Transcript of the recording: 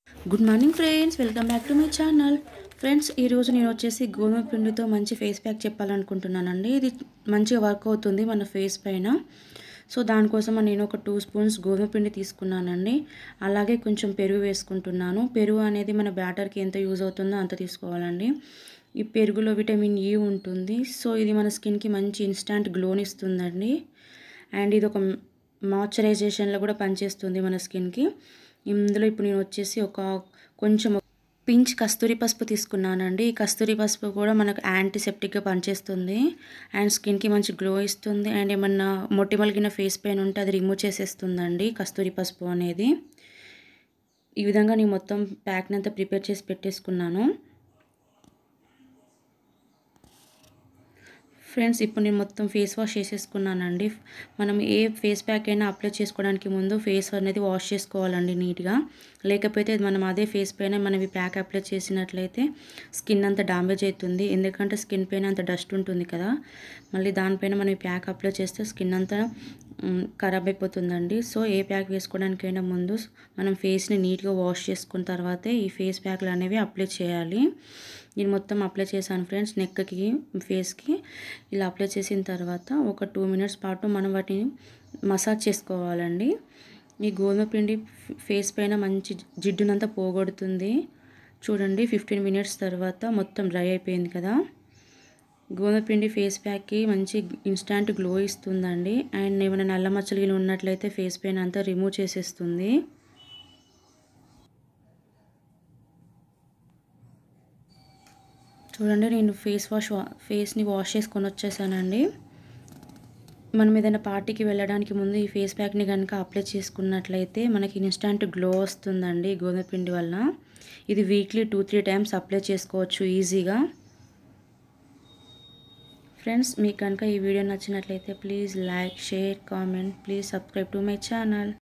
good morning friends welcome back to my channel friends ఈరోజు నేను వచ్చేసి గోధుమ పిండితో మంచి ఫేస్ ప్యాక్ చెప్పాలనుకుంటున్నానండి ఇది మంచిగా వర్క్ అవుతుంది మన ఫేస్ పైన సో దానికోసం నేను ఒక టూ స్పూన్స్ గోధుమ పిండి తీసుకున్నానండి అలాగే కొంచెం పెరుగు వేసుకుంటున్నాను పెరుగు అనేది మన బ్యాటర్కి ఎంత యూజ్ అవుతుందో అంత తీసుకోవాలండి ఈ పెరుగులో విటమిన్ ఈ ఉంటుంది సో ఇది మన స్కిన్కి మంచి ఇన్స్టాంట్ గ్లోని ఇస్తుందండి అండ్ ఇది ఒక మాయిశ్చరైజేషన్లో కూడా పనిచేస్తుంది మన స్కిన్కి ఇందులో ఇప్పుడు నేను వచ్చేసి ఒక కొంచెం పించ్ కస్తూరి పసుపు తీసుకున్నానండి ఈ కస్తూరి పసుపు కూడా మనకు యాంటీసెప్టిక్గా పనిచేస్తుంది అండ్ స్కిన్కి మంచి గ్లో ఇస్తుంది అండ్ ఏమన్నా మొటిమలిగిన ఫేస్ పైన ఉంటే అది రిమూవ్ చేసేస్తుందండి కస్తూరి పసుపు అనేది ఈ విధంగా నేను మొత్తం ప్యాక్ని అంతా ప్రిపేర్ చేసి పెట్టేసుకున్నాను ఫ్రెండ్స్ ఇప్పుడు నేను మొత్తం ఫేస్ వాష్ చేసేసుకున్నానండి మనం ఏ ఫేస్ ప్యాక్ అయినా అప్లై చేసుకోవడానికి ముందు ఫేస్ అనేది వాష్ చేసుకోవాలండి నీట్గా లేకపోతే మనం అదే ఫేస్ పైన మనం ఈ ప్యాక్ అప్లై చేసినట్లయితే స్కిన్ అంతా డ్యామేజ్ అవుతుంది ఎందుకంటే స్కిన్ పైన అంత డస్ట్ ఉంటుంది కదా మళ్ళీ దానిపైన మనం ఈ ప్యాక్ అప్లై చేస్తే స్కిన్ అంతా ఖరాబ్ అయిపోతుందండి సో ఏ ప్యాక్ వేసుకోవడానికైనా ముందు మనం ఫేస్ని నీట్గా వాష్ చేసుకున్న తర్వాతే ఈ ఫేస్ ప్యాక్లు అనేవి అప్లై చేయాలి నేను మొత్తం అప్లై చేశాను ఫ్రెండ్స్ నెక్కి ఫేస్కి ఇలా అప్లై చేసిన తర్వాత ఒక టూ మినిట్స్ పాటు మనం వాటిని మసాజ్ చేసుకోవాలండి ఈ గోధుమ పిండి ఫేస్ పైన మంచి జిడ్డునంతా పోగొడుతుంది చూడండి ఫిఫ్టీన్ మినిట్స్ తర్వాత మొత్తం డ్రై అయిపోయింది కదా గోధుమ పిండి ఫేస్ ప్యాక్కి మంచి ఇన్స్టాంట్ గ్లో ఇస్తుందండి అండ్ ఏమైనా నల్ల మచ్చలు ఉన్నట్లయితే ఫేస్ పైన అంతా రిమూవ్ చేసేస్తుంది చూడండి నేను ఫేస్ వాష్ ఫేస్ని వాష్ చేసుకొని వచ్చేసానండి మనం ఏదైనా పార్టీకి వెళ్ళడానికి ముందు ఈ ఫేస్ ప్యాక్ని కనుక అప్లై చేసుకున్నట్లయితే మనకి ఇన్స్టాంట్ గ్లో వస్తుందండి గోధుమ పిండి వల్ల ఇది weekly two three times apply చేసుకోవచ్చు ఈజీగా ఫ్రెండ్స్ మీకు కనుక ఈ వీడియో నచ్చినట్లయితే please like share comment please subscribe to my channel